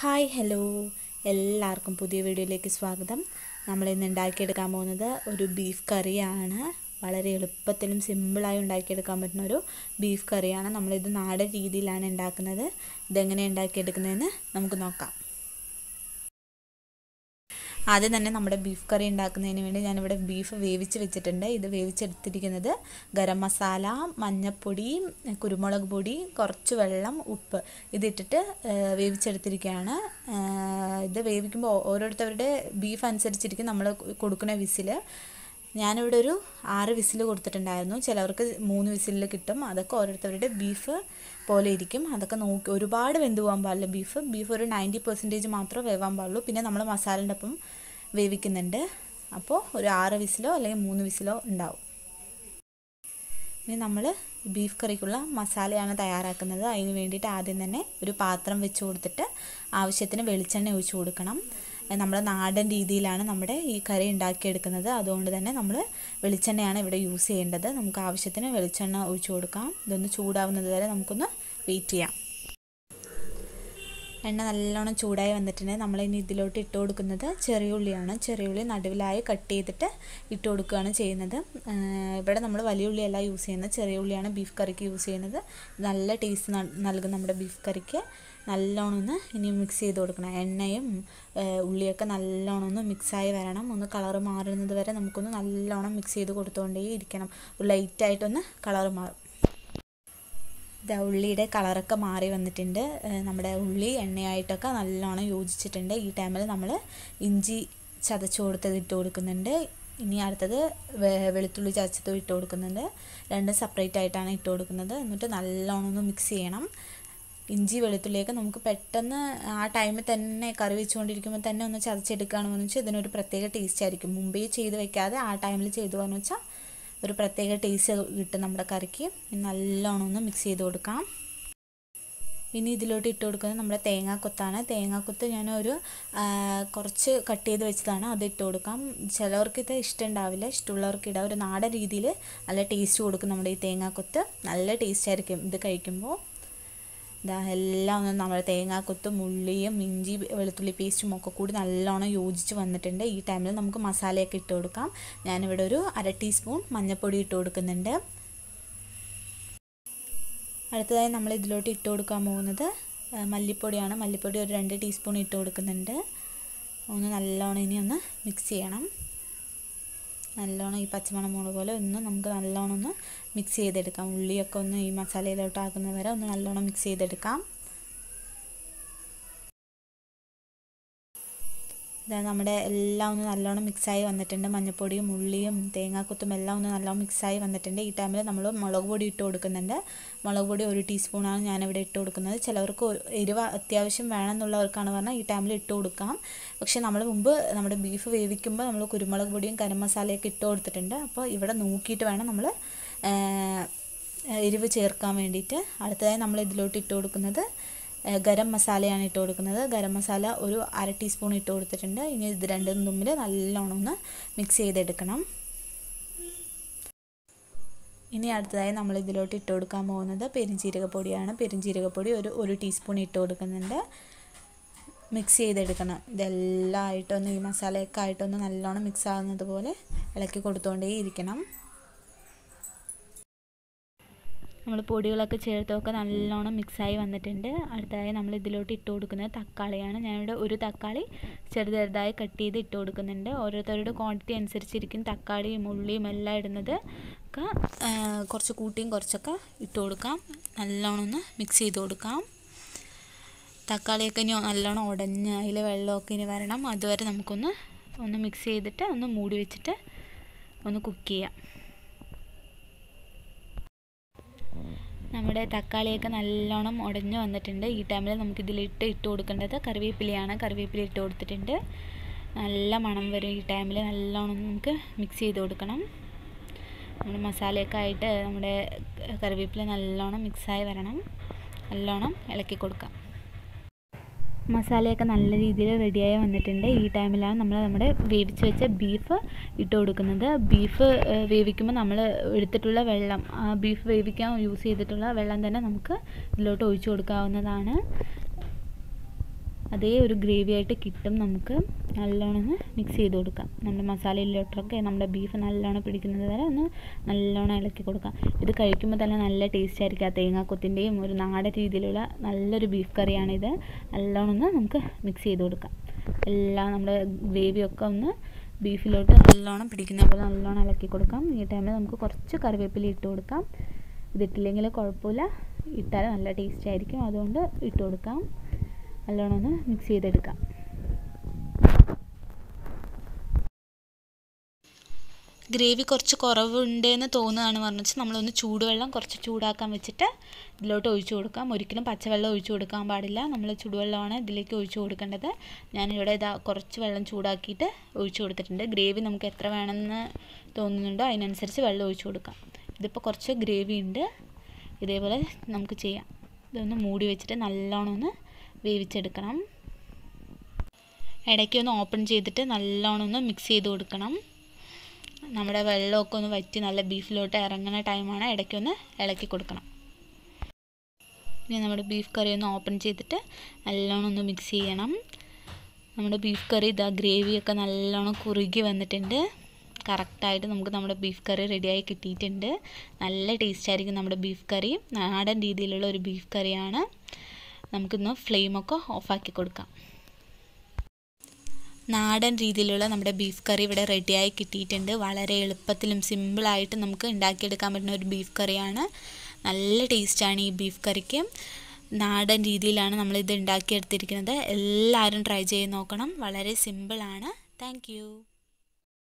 hi hello എല്ലാവർക്കും പുതിയ വീഡിയോയിലേക്ക് സ്വാഗതം നമ്മൾ ഇന്ന് ഉണ്ടാക്കിയെടുക്കാൻ പോകുന്നത് ഒരു ബീഫ് കറിയാണ് വളരെ എളുപ്പത്തിലും സിമ്പിളായി ഉണ്ടാക്കിയെടുക്കാൻ പറ്റുന്ന ഒരു ബീഫ് കറിയാണ് നമ്മളിത് നാടൻ രീതിയിലാണ് ഉണ്ടാക്കുന്നത് ഇതെങ്ങനെ ഉണ്ടാക്കിയെടുക്കുന്നതെന്ന് നമുക്ക് നോക്കാം ആദ്യം തന്നെ നമ്മുടെ ബീഫ് കറി ഉണ്ടാക്കുന്നതിന് വേണ്ടി ഞാനിവിടെ ബീഫ് വേവിച്ച് വെച്ചിട്ടുണ്ട് ഇത് വേവിച്ചെടുത്തിരിക്കുന്നത് ഗരം മസാല മഞ്ഞൾപ്പൊടി കുരുമുളക് പൊടി കുറച്ച് വെള്ളം ഉപ്പ് ഇതിട്ടിട്ട് വേവിച്ചെടുത്തിരിക്കുകയാണ് ഇത് വേവിക്കുമ്പോൾ ഓരോരുത്തരുടെ ബീഫ് അനുസരിച്ചിരിക്കും നമ്മൾ കൊടുക്കുന്ന വിസിൽ ഞാനിവിടെ ഒരു ആറ് വിസിൽ കൊടുത്തിട്ടുണ്ടായിരുന്നു ചിലവർക്ക് മൂന്ന് വിസിലിൽ കിട്ടും അതൊക്കെ ഓരോരുത്തരുടെ ബീഫ് പോലെ ഇരിക്കും അതൊക്കെ നോക്കി ഒരുപാട് വെന്ത് പോകാൻ പാടില്ല ബീഫ് ബീഫ് ഒരു നയൻറ്റി പെർസെൻറ്റേജ് മാത്രമേ വേവാൻ പാടുള്ളൂ പിന്നെ നമ്മൾ മസാലൻ്റെ ഒപ്പം വേവിക്കുന്നുണ്ട് അപ്പോൾ ഒരു ആറ് വിസിലോ അല്ലെങ്കിൽ മൂന്ന് വിസിലോ ഉണ്ടാവും ഇനി നമ്മൾ ബീഫ് കറിക്കുള്ള മസാലയാണ് തയ്യാറാക്കുന്നത് അതിന് വേണ്ടിയിട്ട് ആദ്യം തന്നെ ഒരു പാത്രം വെച്ച് കൊടുത്തിട്ട് ആവശ്യത്തിന് വെളിച്ചെണ്ണ ഒഴിച്ച് കൊടുക്കണം നമ്മുടെ നാടൻ രീതിയിലാണ് നമ്മുടെ ഈ കറി ഉണ്ടാക്കിയെടുക്കുന്നത് അതുകൊണ്ട് തന്നെ നമ്മൾ വെളിച്ചെണ്ണയാണ് ഇവിടെ യൂസ് ചെയ്യേണ്ടത് നമുക്ക് ആവശ്യത്തിന് വെളിച്ചെണ്ണ ഒഴിച്ചു കൊടുക്കാം ഇതൊന്ന് ചൂടാവുന്നത് വരെ നമുക്കൊന്ന് വെയിറ്റ് ചെയ്യാം എണ്ണ നല്ലോണം ചൂടായി വന്നിട്ടുണ്ടെങ്കിൽ നമ്മൾ ഇനി ഇതിലോട്ട് ഇട്ട് കൊടുക്കുന്നത് ചെറിയ ഉള്ളിയാണ് ചെറിയ ഉള്ളി നടുവിലായി കട്ട് ചെയ്തിട്ട് ഇട്ട് കൊടുക്കുകയാണ് ചെയ്യുന്നത് ഇവിടെ നമ്മൾ വലിയ ഉള്ളിയല്ല യൂസ് ചെയ്യുന്നത് ചെറിയ ഉള്ളിയാണ് ബീഫ് കറിക്ക് യൂസ് ചെയ്യുന്നത് നല്ല ടേസ്റ്റ് നൽകും നമ്മുടെ ബീഫ് കറിക്ക് നല്ലോണം ഒന്ന് ഇനി മിക്സ് ചെയ്ത് കൊടുക്കണം എണ്ണയും ഉള്ളിയൊക്കെ നല്ലോണം ഒന്ന് മിക്സായി വരണം ഒന്ന് കളറ് മാറുന്നത് വരെ നമുക്കൊന്ന് നല്ലോണം മിക്സ് ചെയ്ത് കൊടുത്തുകൊണ്ടേ ഇരിക്കണം ലൈറ്റായിട്ടൊന്ന് കളറ് മാറും ഇതാ ഉള്ളിയുടെ കളറൊക്കെ മാറി വന്നിട്ടുണ്ട് നമ്മുടെ ഉള്ളി എണ്ണയായിട്ടൊക്കെ നല്ലോണം യോജിച്ചിട്ടുണ്ട് ഈ ടൈമിൽ നമ്മൾ ഇഞ്ചി ചതച്ച് കൊടുത്തത് ഇട്ട് കൊടുക്കുന്നുണ്ട് ഇനി അടുത്തത് വെളുത്തുള്ളി ചതച്ചതും ഇട്ട് കൊടുക്കുന്നുണ്ട് രണ്ടും സെപ്പറേറ്റ് ആയിട്ടാണ് ഇട്ട് കൊടുക്കുന്നത് എന്നിട്ട് നല്ലോണം ഒന്ന് മിക്സ് ചെയ്യണം ഇഞ്ചി വെളുത്തുള്ളിയൊക്കെ നമുക്ക് പെട്ടെന്ന് ആ ടൈമിൽ തന്നെ കറി വെച്ചുകൊണ്ടിരിക്കുമ്പോൾ തന്നെ ഒന്ന് ചതച്ചെടുക്കുകയാണെന്ന് വെച്ചാൽ ഇതിനൊരു പ്രത്യേക ടേസ്റ്റ് ആയിരിക്കും മുമ്പേ ചെയ്ത് വെക്കാതെ ആ ടൈമിൽ ചെയ്തു എന്ന് വെച്ചാൽ ഒരു പ്രത്യേക ടേസ്റ്റ് കിട്ടും നമ്മുടെ കറിക്ക് നല്ലോണം ഒന്ന് മിക്സ് ചെയ്ത് കൊടുക്കാം ഇനി ഇതിലോട്ട് ഇട്ട് കൊടുക്കുന്നത് നമ്മുടെ തേങ്ങാക്കൊത്താണ് തേങ്ങാക്കൊത്ത് ഞാൻ ഒരു കുറച്ച് കട്ട് ചെയ്ത് വെച്ചതാണ് അത് ഇട്ട് കൊടുക്കാം ചിലവർക്ക് ഇത് ഇഷ്ടം ഉണ്ടാവില്ല ഇഷ്ടമുള്ളവർക്ക് ഇടാം ഒരു നാടൻ രീതിയിൽ നല്ല ടേസ്റ്റ് കൊടുക്കും നമ്മുടെ ഈ തേങ്ങാക്കൊത്ത് നല്ല ടേസ്റ്റ് ആയിരിക്കും ഇത് കഴിക്കുമ്പോൾ ഇതാ എല്ലാം ഒന്ന് നമ്മുടെ തേങ്ങാക്കൊത്തും ഉള്ളിയും ഇഞ്ചി വെളുത്തുള്ളി പേസ്റ്റും ഒക്കെ കൂടി നല്ലോണം യോജിച്ച് വന്നിട്ടുണ്ട് ഈ ടൈമിൽ നമുക്ക് മസാലയൊക്കെ ഇട്ട് കൊടുക്കാം ഞാനിവിടെ ഒരു അര ടീസ്പൂൺ മഞ്ഞൾപ്പൊടി ഇട്ട് കൊടുക്കുന്നുണ്ട് അടുത്തതായി നമ്മൾ ഇതിലോട്ട് ഇട്ട് കൊടുക്കാൻ പോകുന്നത് മല്ലിപ്പൊടിയാണ് മല്ലിപ്പൊടി ഒരു രണ്ട് ടീസ്പൂൺ ഇട്ട് കൊടുക്കുന്നുണ്ട് ഒന്ന് നല്ലോണം ഇനി ഒന്ന് മിക്സ് ചെയ്യണം നല്ലോണം ഈ പച്ചമണം മുളക് പോലെ ഒന്ന് നമുക്ക് നല്ലോണം ഒന്ന് മിക്സ് ചെയ്തെടുക്കാം ഉള്ളിയൊക്കെ ഒന്ന് ഈ മസാലയിലോട്ട് ആക്കുന്നത് വരെ ഒന്ന് നല്ലോണം മിക്സ് ചെയ്തെടുക്കാം ഇതാ നമ്മുടെ എല്ലാം ഒന്ന് നല്ലോണം മിക്സായി വന്നിട്ടുണ്ട് മഞ്ഞൾപ്പൊടിയും ഉള്ളിയും തേങ്ങാക്കൊത്തും എല്ലാം ഒന്ന് നല്ലോണം മിക്സായി വന്നിട്ടുണ്ട് ഈ ടൈമിൽ നമ്മൾ മുളക് പൊടി ഇട്ട് കൊടുക്കുന്നുണ്ട് മുളക് പൊടി ഒരു ടീസ്പൂണാണ് ഞാനിവിടെ ഇട്ട് കൊടുക്കുന്നത് ചിലവർക്ക് എരിവ് അത്യാവശ്യം വേണമെന്നുള്ളവർക്കാണ് പറഞ്ഞാൽ ഈ ടൈമിൽ ഇട്ട് കൊടുക്കാം പക്ഷേ നമ്മൾ മുമ്പ് നമ്മുടെ ബീഫ് വേവിക്കുമ്പോൾ നമ്മൾ കുരുമുളക് പൊടിയും ഗരം മസാലയൊക്കെ ഇട്ട് കൊടുത്തിട്ടുണ്ട് അപ്പോൾ ഇവിടെ നോക്കിയിട്ട് വേണം നമ്മൾ എരിവ് ചേർക്കാൻ വേണ്ടിയിട്ട് അടുത്തതായി നമ്മൾ ഇതിലോട്ട് ഇട്ട് കൊടുക്കുന്നത് ഗരം മസാലയാണ് ഇട്ട് കൊടുക്കുന്നത് ഗരം മസാല ഒരു അര ടീസ്പൂൺ ഇട്ട് കൊടുത്തിട്ടുണ്ട് ഇനി ഇത് രണ്ടും തമ്മിൽ നല്ലോണം ഒന്ന് മിക്സ് ചെയ്തെടുക്കണം ഇനി അടുത്തതായി നമ്മൾ ഇതിലോട്ട് ഇട്ട് കൊടുക്കാൻ പോകുന്നത് പെരിഞ്ചീരകപ്പൊടിയാണ് പെരിഞ്ചീരകപ്പൊടി ഒരു ഒരു ടീസ്പൂൺ ഇട്ട് കൊടുക്കുന്നുണ്ട് മിക്സ് ചെയ്തെടുക്കണം ഇതെല്ലാം ആയിട്ടൊന്ന് ഈ മസാലയൊക്കെ ആയിട്ടൊന്ന് നല്ലോണം മിക്സ് ആകുന്നത് പോലെ ഇളക്കി കൊടുത്തുകൊണ്ടേ ഇരിക്കണം നമ്മൾ പൊടികളൊക്കെ ചേർത്തൊക്കെ നല്ലോണം മിക്സായി വന്നിട്ടുണ്ട് അടുത്തതായി നമ്മൾ ഇതിലോട്ട് ഇട്ട് കൊടുക്കുന്നത് തക്കാളിയാണ് ഞാനിവിടെ ഒരു തക്കാളി ചെറുത് ചെറുതായി കട്ട് ചെയ്ത് ഇട്ട് കൊടുക്കുന്നുണ്ട് ഓരോരുത്തരുടെ ക്വാണ്ടിറ്റി അനുസരിച്ചിരിക്കും തക്കാളിയും ഉള്ളിയും എല്ലാം ഇടുന്നത് ഒക്കെ കുറച്ച് കൂട്ടിയും കുറച്ചൊക്കെ ഇട്ട് കൊടുക്കാം നല്ലോണം ഒന്ന് മിക്സ് ചെയ്ത് കൊടുക്കാം തക്കാളിയൊക്കെ ഇനി നല്ലോണം ഉടഞ്ഞ് അതിൽ വെള്ളമൊക്കെ ഇനി വരണം അതുവരെ നമുക്കൊന്ന് ഒന്ന് മിക്സ് ചെയ്തിട്ട് ഒന്ന് മൂടി വെച്ചിട്ട് ഒന്ന് കുക്ക് ചെയ്യാം നമ്മുടെ തക്കാളിയൊക്കെ നല്ലോണം ഉടഞ്ഞു വന്നിട്ടുണ്ട് ഈ ടൈമിൽ നമുക്ക് ഇതിലിട്ട് ഇട്ട് കൊടുക്കേണ്ടത് കറിവേപ്പിലയാണ് കറിവേപ്പില ഇട്ട് കൊടുത്തിട്ടുണ്ട് നല്ല മണം വരും ഈ ടൈമിൽ നല്ലോണം നമുക്ക് മിക്സ് ചെയ്ത് കൊടുക്കണം നമ്മുടെ മസാലയൊക്കെ ആയിട്ട് നമ്മുടെ കറിവേപ്പില നല്ലോണം മിക്സായി വരണം നല്ലോണം ഇളക്കി കൊടുക്കാം മസാലയൊക്കെ നല്ല രീതിയിൽ റെഡിയായി വന്നിട്ടുണ്ട് ഈ ടൈമിലാണ് നമ്മൾ നമ്മുടെ വേവിച്ച് വെച്ച ബീഫ് ഇട്ട് കൊടുക്കുന്നത് ബീഫ് വേവിക്കുമ്പോൾ നമ്മൾ എടുത്തിട്ടുള്ള വെള്ളം ആ ബീഫ് വേവിക്കാൻ യൂസ് ചെയ്തിട്ടുള്ള വെള്ളം തന്നെ നമുക്ക് ഇതിലോട്ട് ഒഴിച്ചു കൊടുക്കാവുന്നതാണ് അതേ ഒരു ഗ്രേവി ആയിട്ട് കിട്ടും നമുക്ക് നല്ലോണം ഒന്ന് മിക്സ് ചെയ്ത് കൊടുക്കാം നമ്മുടെ മസാലയിലോട്ടൊക്കെ നമ്മുടെ ബീഫ് നല്ലോണം പിടിക്കുന്നത് വരെ ഒന്ന് നല്ലോണം ഇളക്കി കൊടുക്കാം ഇത് കഴിക്കുമ്പോൾ തന്നെ നല്ല ടേസ്റ്റ് ആയിരിക്കും ആ തേങ്ങാക്കൊത്തിൻ്റെയും ഒരു നാടൻ രീതിയിലുള്ള നല്ലൊരു ബീഫ് കറിയാണിത് നല്ലോണം ഒന്ന് നമുക്ക് മിക്സ് ചെയ്ത് കൊടുക്കാം എല്ലാം നമ്മുടെ ഗ്രേവിയൊക്കെ ഒന്ന് ബീഫിലോട്ട് നല്ലോണം പിടിക്കുന്ന പോലെ നല്ലോണം ഇളക്കി കൊടുക്കാം ഈ ടൈമിൽ നമുക്ക് കുറച്ച് കറിവേപ്പില ഇട്ട് കൊടുക്കാം ഇതിട്ടില്ലെങ്കിൽ കുഴപ്പമില്ല ഇട്ടാൽ നല്ല ടേസ്റ്റ് ആയിരിക്കും അതുകൊണ്ട് ഇട്ട് കൊടുക്കാം നല്ലോണം ഒന്ന് മിക്സ് ചെയ്തെടുക്കാം ഗ്രേവി കുറച്ച് കുറവുണ്ടെന്ന് തോന്നുകയാണ് പറഞ്ഞു വെച്ചാൽ നമ്മളൊന്ന് ചൂടുവെള്ളം കുറച്ച് ചൂടാക്കാൻ വെച്ചിട്ട് ഇതിലോട്ട് ഒഴിച്ചു കൊടുക്കാം ഒരിക്കലും പച്ചവെള്ളം ഒഴിച്ചു കൊടുക്കാൻ പാടില്ല നമ്മൾ ചൂടുവെള്ളമാണ് ഇതിലേക്ക് ഒഴിച്ചു കൊടുക്കേണ്ടത് ഞാനിവിടെ ഇതാ കുറച്ച് വെള്ളം ചൂടാക്കിയിട്ട് ഒഴിച്ചു കൊടുത്തിട്ടുണ്ട് ഗ്രേവി നമുക്ക് എത്ര വേണമെന്ന് തോന്നുന്നുണ്ടോ അതിനനുസരിച്ച് വെള്ളം ഒഴിച്ചു കൊടുക്കാം ഇതിപ്പോൾ കുറച്ച് ഗ്രേവി ഉണ്ട് ഇതേപോലെ നമുക്ക് ചെയ്യാം ഇതൊന്ന് മൂടി വെച്ചിട്ട് നല്ലോണം ഒന്ന് വേവിച്ചെടുക്കണം ഇടയ്ക്ക് ഒന്ന് ഓപ്പൺ ചെയ്തിട്ട് നല്ലോണം ഒന്ന് മിക്സ് ചെയ്ത് കൊടുക്കണം നമ്മുടെ വെള്ളമൊക്കെ ഒന്ന് വറ്റി നല്ല ബീഫിലോട്ട് ഇറങ്ങുന്ന ടൈമാണ് ഇടയ്ക്കൊന്ന് ഇളക്കി കൊടുക്കണം ഇനി നമ്മുടെ ബീഫ് കറി ഒന്ന് ഓപ്പൺ ചെയ്തിട്ട് നല്ലോണം ഒന്ന് മിക്സ് ചെയ്യണം നമ്മുടെ ബീഫ് കറി ഇതാ ഗ്രേവിയൊക്കെ നല്ലോണം കുറുകി വന്നിട്ടുണ്ട് കറക്റ്റായിട്ട് നമുക്ക് നമ്മുടെ ബീഫ് കറി റെഡിയായി കിട്ടിയിട്ടുണ്ട് നല്ല ടേസ്റ്റ് ആയിരിക്കും നമ്മുടെ ബീഫ് കറി നാടൻ രീതിയിലുള്ള ഒരു ബീഫ് കറിയാണ് നമുക്കിന്ന് ഫ്ലെയിമൊക്കെ ഓഫാക്കി കൊടുക്കാം നാടൻ രീതിയിലുള്ള നമ്മുടെ ബീഫ് കറി ഇവിടെ റെഡിയായി കിട്ടിയിട്ടുണ്ട് വളരെ എളുപ്പത്തിലും സിമ്പിളായിട്ട് നമുക്ക് ഉണ്ടാക്കിയെടുക്കാൻ പറ്റുന്ന ഒരു ബീഫ് കറിയാണ് നല്ല ടേസ്റ്റാണ് ഈ ബീഫ് കറിക്ക് നാടൻ രീതിയിലാണ് നമ്മളിത് ഉണ്ടാക്കിയെടുത്തിരിക്കുന്നത് എല്ലാവരും ട്രൈ ചെയ്ത് നോക്കണം വളരെ സിമ്പിളാണ് താങ്ക്